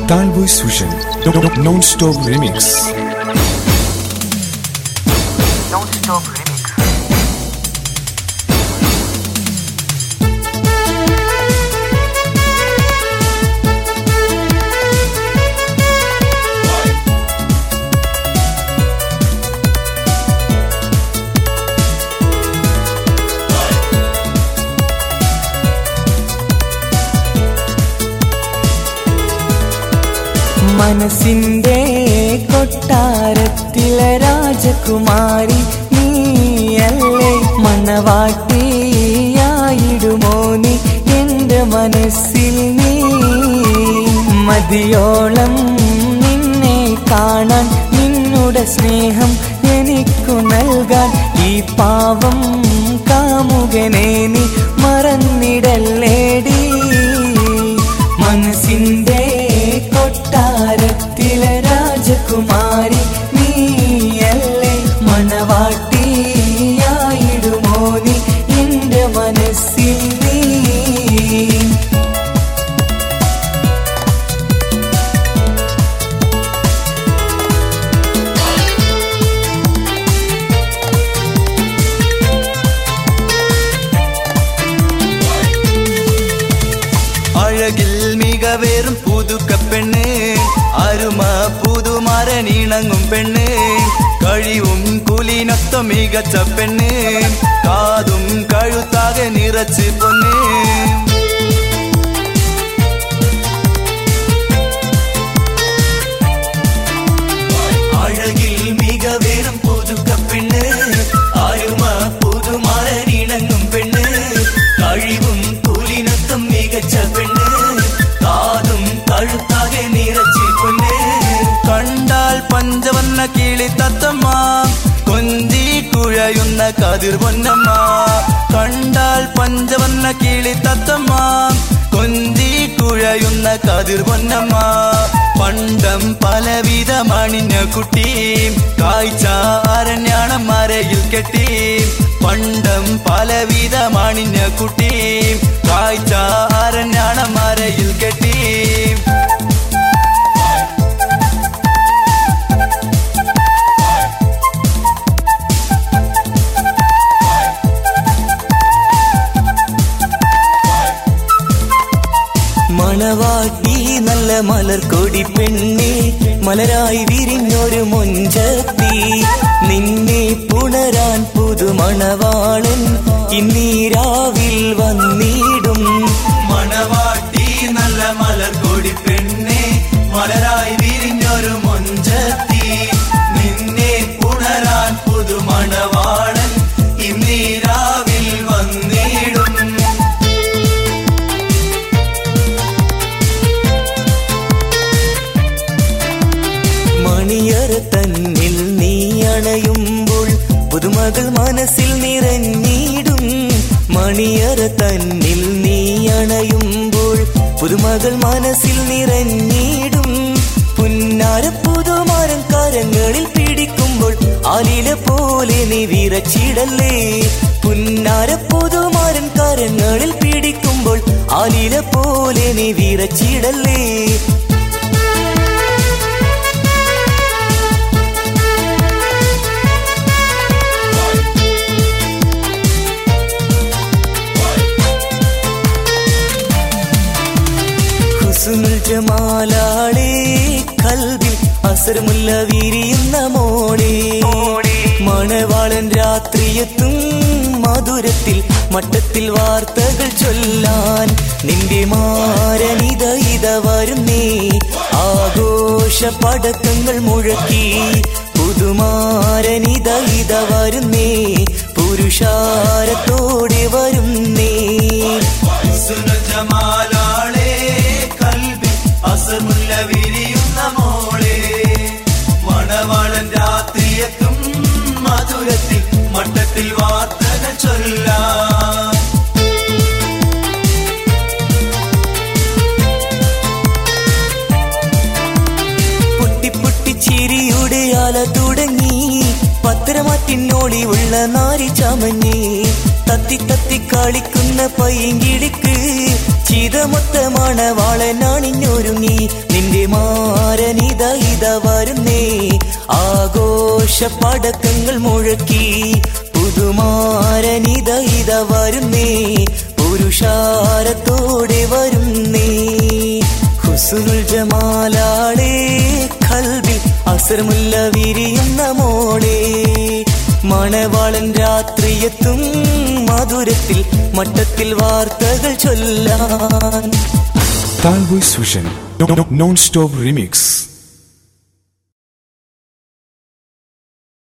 Talboys Fusion Non-Stop Remix Don't Stop Remix. മനസ്സിന്റെ കൊട്ടാരത്തിലെ രാജകുമാരി നീയല്ലേ മണവാട്ടിയായിടുമോ നീ എന്റെ മനസ്സിൽ നീ മതിയോളം നിന്നെ കാണാൻ നിന്നുടെ സ്നേഹം എനിക്കു നൽകാൻ ഈ പാവം കാമുകനെ നീ മറന്നിടല്ലേടി മനസ്സിന്റെ കൊട്ടാരത്തിലെ രാജകുമാരി നീയല്ലേ മണവാട്ടിയായിടുമോ നീ എന്റെ മനസ്സിൽ നീ அழகில் மிக வேறும் புதுக்க பெண்ணு அரும புதுமரணிணங்கும் பெண்ணு കഴിവും കുലീനത്വം മികച്ച പെണ്ണ് കാതും കഴുത്താകെ നിറച്ച് പൊന്ന് അഴകിൽ മിക വേറും പുതുക്ക പെണ്ണ് അരുമ പുതുമരണിണങ്ങും പെണ്ണ് കഴിവും കുലീനത്വം മികച്ച പെണ്ണ് കാതും കഴുത്താകെ നിറച്ച് പൊന്ന് കണ്ടാൽ പഞ്ചവർണ്ണ കിളി തത്തമ്മ കൊഞ്ചി കുഴയുന്ന കതിർ പൊന്നമ്മ കണ്ടാൽ പഞ്ചവർണ്ണ കിളി തത്തമ്മ കൊഞ്ചി കുഴയുന്ന കതിർ പൊന്നമ്മ പണ്ടം പലവിധ മണിഞ്ഞ കുട്ടി കാഴ്ച അരഞ്ഞാണം മരയിൽ കെട്ടി പണ്ടം പലവിധ മണിഞ്ഞ കുട്ടി കാഴ്ച അരഞ്ഞാണം മരയിൽ കെട്ടി മണവാട്ടി നല്ല മലർക്കൊടി പെണ്ണെ മലരായി വിരിഞ്ഞൊരു മൊഞ്ചത്തി നിന്നെ പുണരാൻ പുതുമണവാളൻ ഇന്നീരാവിൽ വന്നിടും മണവാട്ടി നല്ല മലർകൊടി പെണ്ണെ മലരായി വിരിഞ്ഞൊരു മൊഞ്ചത്തി നിന്നെ പുണരാൻ പുതുമണവാളൻ ഇന്നീരാവിൽ വന്നിടും മണിയറ തന്നിൽ നീ അണയുമ്പോൾ പുതുമകൾ മനസ്സിൽ നിറഞ്ഞിടും മണിയറ തന്നിൽ നീ അണയുമ്പോൾ പുതുമകൾ മനസ്സിൽ നിറഞ്ഞിടും പുന്നാര പുതുമാരൻ കരങ്ങളിൽ പിടിക്കുമ്പോൾ ആലില പോലെ നീ വിറച്ചിടല്ലേ പുന്നാര പുതുമാരൻ കരങ്ങളിൽ പിടിക്കുമ്പോൾ ആലില പോലെ നീ വിറച്ചിടല്ലേ ഹുസ്നുൽ ജമാലാളേ കൽബിൽ അസരമുല്ല വിരിയുന്ന മോളെ മണവാളൻ രാത്രിയെത്തും മധുരത്തിൽ മട്ടത്തിൽ വാർത്തകൾ ചൊല്ലാൻ നിന്റെ മാരനിത ഇത വരുന്നേ ആഘോഷ പടക്കങ്ങൾ മുഴക്കി പുതുമാരനിത ഇത വരുന്നേ പുരുഷാരത്തോടെ വരുന്നേ ജമാലാളെ കൽബി അസമുല്ല വിരിയുന്ന മോളെ മണവാളൻ രാത്രിയെത്തും മധുരത്തിൽ മട്ടത്തിൽ വാർത്തകൾ ചൊല്ലാം പൊട്ടി പൊട്ടി ചിരിയുടെ അല തുടങ്ങി പത്തരമാറ്റിനോളി ഉള്ള നാരി ചമഞ്ഞി തത്തി തത്തി കളിക്കുന്ന പൈങ്കിടിക്ക് ചിതമൊത്ത മണവാളനാണിഞ്ഞൊരുങ്ങി നിന്റെ മാരനിത ഇത വരുന്നേ ആഘോഷ പടക്കങ്ങൾ മുഴക്കി പുതുമാരനിത ഇത വരുന്നേ പുരുഷാരത്തോടെ വരുന്നേ ഹുസുനുൽ ജമാലാളേ കൽബിൽ അസർമുല്ല വിരിയുന്ന മോളെ മണവാളൻ രാത്രിയെത്തും മധുരത്തിൽ മട്ടത്തിൽ വാർത്തകൾ ചൊല്ലാൻ Talvoice Vision. Non-stop remix.